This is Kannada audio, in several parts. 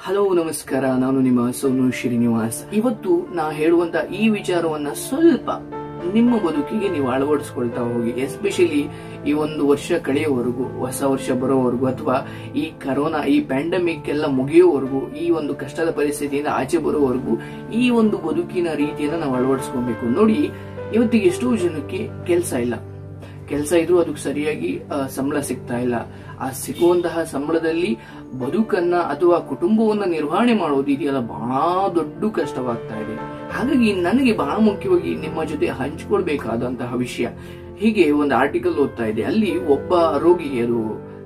ಹಲೋ ನಮಸ್ಕಾರ ನಾನು ನಿಮ್ಮ ಸೋನು ಶ್ರೀನಿವಾಸ್ ಇವತ್ತು ನಾ ಹೇಳುವಂತ ಈ ವಿಚಾರವನ್ನ ಸ್ವಲ್ಪ ನಿಮ್ಮ ಬದುಕಿಗೆ ನೀವು ಅಳವಡಿಸ್ಕೊಳ್ತಾ ಹೋಗಿ ಎಸ್ಪೆಷಲಿ ಈ ಒಂದು ವರ್ಷ ಕಳೆಯೋವರೆಗೂ ಹೊಸ ವರ್ಷ ಬರೋವರೆಗೂ ಅಥವಾ ಈ ಕರೋನಾ ಈ ಪ್ಯಾಂಡಮಿಕ್ ಎಲ್ಲ ಮುಗಿಯೋವರೆಗೂ ಈ ಒಂದು ಕಷ್ಟದ ಪರಿಸ್ಥಿತಿಯಿಂದ ಆಚೆ ಬರೋವರೆಗೂ ಈ ಒಂದು ಬದುಕಿನ ರೀತಿಯನ್ನ ನಾವು ಅಳವಡಿಸ್ಕೊಬೇಕು ನೋಡಿ ಇವತ್ತಿಗೆ ಎಷ್ಟೋ ಜನಕ್ಕೆ ಕೆಲಸ ಇಲ್ಲ ಕೆಲಸ ಇದ್ರೂ ಅದಕ್ಕೆ ಸರಿಯಾಗಿ ಆ, ಸಂಬಳ ಸಿಗ್ತಾ ಇಲ್ಲ ಆ ಸಿಗುವಂತಹ ಸಂಬಳದಲ್ಲಿ ಬದುಕನ್ನ ಅಥವಾ ಕುಟುಂಬವನ್ನ ನಿರ್ವಹಣೆ ಮಾಡೋದು ಇದೆಯಲ್ಲ ಬಹಳ ದೊಡ್ಡ ಕಷ್ಟವಾಗ್ತಾ ಇದೆ ಹಾಗಾಗಿ ನನಗೆ ಬಹಳ ಮುಖ್ಯವಾಗಿ ನಿಮ್ಮ ಜೊತೆ ಹಂಚಿಕೊಳ್ಬೇಕಾದಂತಹ ವಿಷಯ ಹೀಗೆ ಒಂದು ಆರ್ಟಿಕಲ್ ಓದ್ತಾ ಇದೆ ಅಲ್ಲಿ ಒಬ್ಬ ರೋಗಿಗೆ ಅದು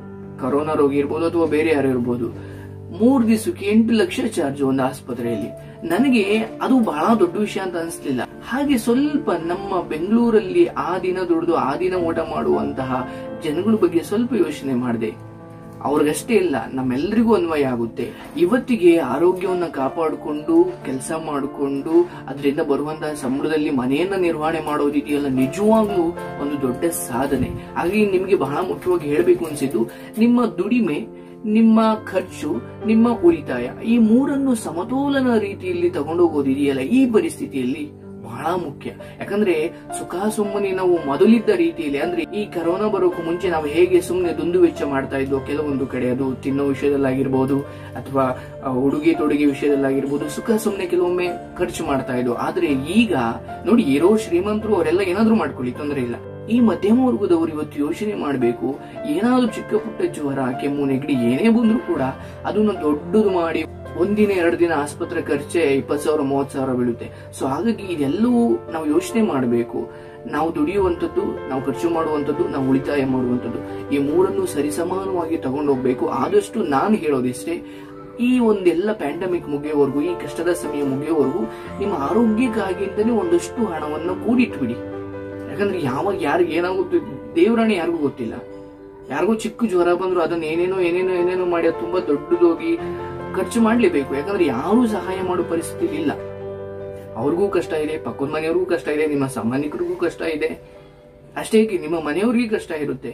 ಕರೋನಾ ರೋಗಿ ಇರ್ಬೋದು ಅಥವಾ ಬೇರೆ ಯಾರು ಇರ್ಬೋದು ಮೂರ್ ದಿವಸಕ್ಕೆ ಎಂಟು ಲಕ್ಷ ಚಾರ್ಜ್ ಒಂದು ಆಸ್ಪತ್ರೆಯಲ್ಲಿ ನನಗೆ ಅದು ಬಹಳ ದೊಡ್ಡ ವಿಷಯ ಅಂತ ಅನಿಸ್ಲಿಲ್ಲ ಹಾಗೆ ಸ್ವಲ್ಪ ನಮ್ಮ ಬೆಂಗಳೂರಲ್ಲಿ ಆ ದಿನ ದುಡಿದು ಆ ದಿನ ಊಟ ಮಾಡುವಂತಹ ಜನಗಳ ಬಗ್ಗೆ ಸ್ವಲ್ಪ ಯೋಚನೆ ಮಾಡಿದೆ ಅವ್ರಿಗಷ್ಟೇ ಇಲ್ಲ ನಮ್ಮೆಲ್ಲರಿಗೂ ಅನ್ವಯ ಆಗುತ್ತೆ ಇವತ್ತಿಗೆ ಆರೋಗ್ಯವನ್ನ ಕಾಪಾಡಿಕೊಂಡು ಕೆಲಸ ಮಾಡಿಕೊಂಡು ಅದರಿಂದ ಬರುವಂತಹ ಸಂಬಳದಲ್ಲಿ ಮನೆಯನ್ನ ನಿರ್ವಹಣೆ ಮಾಡೋದಿದೆಯಲ್ಲ ನಿಜವಾಗ್ಲೂ ಒಂದು ದೊಡ್ಡ ಸಾಧನೆ ಹಾಗಾಗಿ ನಿಮಗೆ ಬಹಳ ಮುಖ್ಯವಾಗಿ ಹೇಳಬೇಕು ಅನ್ಸಿದ್ದು ನಿಮ್ಮ ದುಡಿಮೆ ನಿಮ್ಮ ಖರ್ಚು ನಿಮ್ಮ ಉಳಿತಾಯ ಈ ಮೂರನ್ನು ಸಮತೋಲನ ರೀತಿಯಲ್ಲಿ ತಗೊಂಡೋಗೋದಿದೆಯಲ್ಲ ಈ ಪರಿಸ್ಥಿತಿಯಲ್ಲಿ ಬಹಳ ಮುಖ್ಯ ಯಾಕಂದ್ರೆ ಸುಖ ಸುಮ್ಮನೆ ನಾವು ಮೊದಲಿದ್ದ ರೀತಿಯಲ್ಲಿ ಅಂದ್ರೆ ಈ ಕರೋನಾ ಬರೋಕು ಮುಂಚೆ ನಾವು ಹೇಗೆ ಸುಮ್ಮನೆ ದುಂದು ವೆಚ್ಚ ಮಾಡ್ತಾ ಇದ್ವು ಕೆಲವೊಂದು ಕಡೆ ಅದು ತಿನ್ನೋ ವಿಷಯದಲ್ಲಾಗಿರ್ಬೋದು ಅಥವಾ ಆ, ಉಡುಗೆ ತೊಡುಗೆ ವಿಷಯದಲ್ಲಾಗಿರ್ಬೋದು ಸುಖ ಸುಮ್ಮನೆ ಕೆಲವೊಮ್ಮೆ ಖರ್ಚು ಮಾಡ್ತಾ ಇದ್ವು ಆದ್ರೆ ಈಗ ನೋಡಿ ಇರೋ ಶ್ರೀಮಂತರು ಅವರೆಲ್ಲ ಏನಾದ್ರೂ ಮಾಡ್ಕೊಳ್ಳಿ ತೊಂದರೆ ಇಲ್ಲ ಈ ಮಧ್ಯಮ ವರ್ಗದವರು ಇವತ್ತು ಯೋಚನೆ ಮಾಡಬೇಕು ಏನಾದ್ರೂ ಚಿಕ್ಕ ಪುಟ್ಟ ಜ್ವರ ಕೆಮ್ಮು ನೆಗಡಿ ಏನೇ ಬಂದ್ರೂ ಕೂಡ ಅದನ್ನ ದೊಡ್ಡದು ಮಾಡಿ ಒಂದಿನ ಎರಡು ದಿನ ಆಸ್ಪತ್ರೆ ಖರ್ಚೆ ಇಪ್ಪತ್ತು ಸಾವಿರ ಮೂವತ್ತು ಸಾವಿರ ಬೀಳುತ್ತೆ ಸೊ ಹಾಗಾಗಿ ಇದೆಲ್ಲವೂ ನಾವು ಯೋಚನೆ ಮಾಡಬೇಕು ನಾವು ದುಡಿಯುವಂಥದ್ದು ನಾವು ಖರ್ಚು ಮಾಡುವಂಥದ್ದು ನಾವು ಉಳಿತಾಯ ಮಾಡುವಂಥದ್ದು ಈ ಮೂರನ್ನು ಸರಿಸಮಾನವಾಗಿ ತಗೊಂಡು ಹೋಗ್ಬೇಕು ಆದಷ್ಟು ನಾನು ಹೇಳೋದಿಷ್ಟೇ ಈ ಒಂದೆಲ್ಲ ಪ್ಯಾಂಡಮಿಕ್ ಮುಗಿಯೋವರೆಗೂ ಈ ಕಷ್ಟದ ಸಮಯ ಮುಗಿಯೋವರೆಗೂ ನಿಮ್ಮ ಆರೋಗ್ಯಕ್ಕಾಗಿ ಅಂತಾನೆ ಒಂದಷ್ಟು ಹಣವನ್ನು ಕೂಡಿಟ್ಬಿಡಿ ಯಾಕಂದ್ರೆ ಯಾವಾಗ ಯಾರಿಗೆ ಏನಾಗುತ್ತೆ ದೇವರಾಣೆ ಯಾರಿಗೂ ಗೊತ್ತಿಲ್ಲ ಯಾರಿಗೂ ಚಿಕ್ಕ ಜ್ವರ ಬಂದ್ರು ಅದನ್ನ ಏನೇನೋ ಏನೇನೋ ಏನೇನೋ ಮಾಡಿ ಅದು ತುಂಬಾ ದೊಡ್ಡದೋಗಿ ಖರ್ಚು ಮಾಡ್ಲೇಬೇಕು ಯಾಕಂದ್ರೆ ಯಾರೂ ಸಹಾಯ ಮಾಡೋ ಪರಿಸ್ಥಿತಿ ಇಲ್ಲ ಅವ್ರಿಗೂ ಕಷ್ಟ ಇದೆ ಪಕ್ಕದ ಮನೆಯವ್ರಿಗೂ ಕಷ್ಟ ಇದೆ ನಿಮ್ಮ ಸಂಬಂಧಿಕರಿಗೂ ಕಷ್ಟ ಇದೆ ಅಷ್ಟೇ ಏಕೆ ನಿಮ್ಮ ಮನೆಯವ್ರಿಗೆ ಕಷ್ಟ ಇರುತ್ತೆ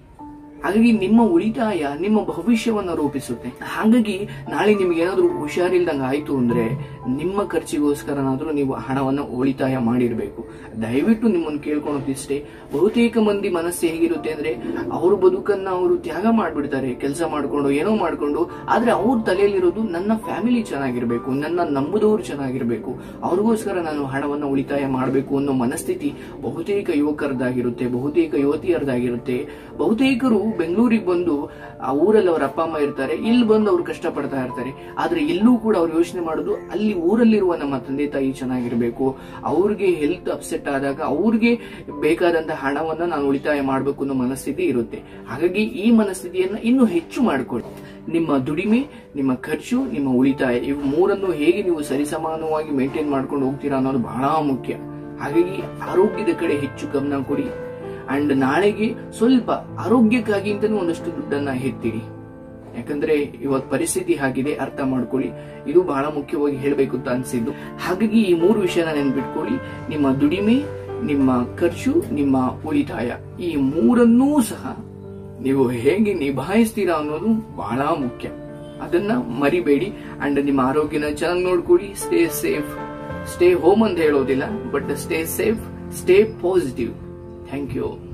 ಹಾಗಾಗಿ ನಿಮ್ಮ ಉಳಿತಾಯ ನಿಮ್ಮ ಭವಿಷ್ಯವನ್ನ ರೂಪಿಸುತ್ತೆ ಹಾಗಾಗಿ ನಾಳೆ ನಿಮ್ಗೆ ಏನಾದ್ರೂ ಹುಷಾರಿಲ್ದಂಗ ಆಯ್ತು ಅಂದ್ರೆ ನಿಮ್ಮ ಖರ್ಚಿಗೋಸ್ಕರನಾದ್ರೂ ನೀವು ಹಣವನ್ನ ಉಳಿತಾಯ ಮಾಡಿರ್ಬೇಕು ದಯವಿಟ್ಟು ನಿಮ್ಮನ್ನು ಕೇಳ್ಕೊಳೋದಿಷ್ಟೇ ಬಹುತೇಕ ಮಂದಿ ಮನಸ್ಸು ಹೇಗಿರುತ್ತೆ ಅಂದ್ರೆ ಅವ್ರ ಬದುಕನ್ನ ಅವರು ತ್ಯಾಗ ಮಾಡ್ಬಿಡ್ತಾರೆ ಕೆಲಸ ಮಾಡ್ಕೊಂಡು ಏನೋ ಮಾಡ್ಕೊಂಡು ಆದ್ರೆ ಅವ್ರ ತಲೆಯಲ್ಲಿರೋದು ನನ್ನ ಫ್ಯಾಮಿಲಿ ಚೆನ್ನಾಗಿರ್ಬೇಕು ನನ್ನ ನಂಬುದವರು ಚೆನ್ನಾಗಿರ್ಬೇಕು ಅವ್ರಿಗೋಸ್ಕರ ನಾನು ಹಣವನ್ನ ಉಳಿತಾಯ ಮಾಡಬೇಕು ಅನ್ನೋ ಮನಸ್ಥಿತಿ ಬಹುತೇಕ ಯುವಕರದಾಗಿರುತ್ತೆ ಬಹುತೇಕ ಯುವತಿಯರದಾಗಿರುತ್ತೆ ಬಹುತೇಕರು ಬೆಂಗಳೂರಿಗೆ ಬಂದು ಆ ಊರಲ್ಲಿ ಅವ್ರ ಅಪ್ಪ ಅಮ್ಮ ಇರ್ತಾರೆ ಇಲ್ಲಿ ಬಂದು ಅವ್ರು ಕಷ್ಟ ಪಡ್ತಾ ಇರ್ತಾರೆ ಆದ್ರೆ ಇಲ್ಲೂ ಕೂಡ ಅವ್ರು ಯೋಚನೆ ಮಾಡೋದು ಅಲ್ಲಿ ಊರಲ್ಲಿರುವ ನಮ್ಮ ತಂದೆ ತಾಯಿ ಚೆನ್ನಾಗಿರ್ಬೇಕು ಅವ್ರಿಗೆ ಹೆಲ್ತ್ ಅಪ್ಸೆಟ್ ಆದಾಗ ಅವ್ರಿಗೆ ಬೇಕಾದಂತ ಹಣವನ್ನ ನಾನು ಉಳಿತಾಯ ಮಾಡಬೇಕು ಅನ್ನೋ ಮನಸ್ಥಿತಿ ಇರುತ್ತೆ ಹಾಗಾಗಿ ಈ ಮನಸ್ಥಿತಿಯನ್ನ ಇನ್ನೂ ಹೆಚ್ಚು ಮಾಡಿಕೊಳ್ಳಿ ನಿಮ್ಮ ದುಡಿಮೆ ನಿಮ್ಮ ಖರ್ಚು ನಿಮ್ಮ ಉಳಿತಾಯ ಇವು ಮೂರನ್ನು ಹೇಗೆ ನೀವು ಸರಿಸಮಾನವಾಗಿ ಮೇಂಟೈನ್ ಮಾಡ್ಕೊಂಡು ಹೋಗ್ತೀರಾ ಅನ್ನೋದು ಬಹಳ ಮುಖ್ಯ ಹಾಗಾಗಿ ಆರೋಗ್ಯದ ಕಡೆ ಹೆಚ್ಚು ಗಮನ ಕೊಡಿ ಅಂಡ್ ನಾಳೆಗೆ ಸ್ವಲ್ಪ ಆರೋಗ್ಯಕ್ಕಾಗಿ ಅಂತಾನೆ ಒಂದಷ್ಟು ದುಡ್ಡನ್ನ ಎತ್ತಿಡಿ ಯಾಕಂದ್ರೆ ಇವತ್ ಪರಿಸ್ಥಿತಿ ಹಾಗಿದೆ ಅರ್ಥ ಮಾಡ್ಕೊಳ್ಳಿ ಇದು ಬಹಳ ಮುಖ್ಯವಾಗಿ ಹೇಳಬೇಕು ಅಂತ ಅನ್ಸಿದ್ದು ಹಾಗಾಗಿ ಈ ಮೂರು ವಿಷಯನ ನೆನ್ಪಿಟ್ಕೊಳ್ಳಿ ನಿಮ್ಮ ದುಡಿಮೆ ನಿಮ್ಮ ಖರ್ಚು ನಿಮ್ಮ ಉಳಿತಾಯ ಈ ಮೂರನ್ನೂ ಸಹ ನೀವು ಹೇಗೆ ನಿಭಾಯಿಸ್ತೀರಾ ಅನ್ನೋದು ಬಹಳ ಮುಖ್ಯ ಅದನ್ನ ಮರಿಬೇಡಿ ಅಂಡ್ ನಿಮ್ಮ ಆರೋಗ್ಯನ ಚೆನ್ನಾಗಿ ನೋಡ್ಕೊಳ್ಳಿ ಸ್ಟೇ ಸೇಫ್ ಸ್ಟೇ ಹೋಮ್ ಅಂತ ಹೇಳೋದಿಲ್ಲ but stay safe stay positive thank you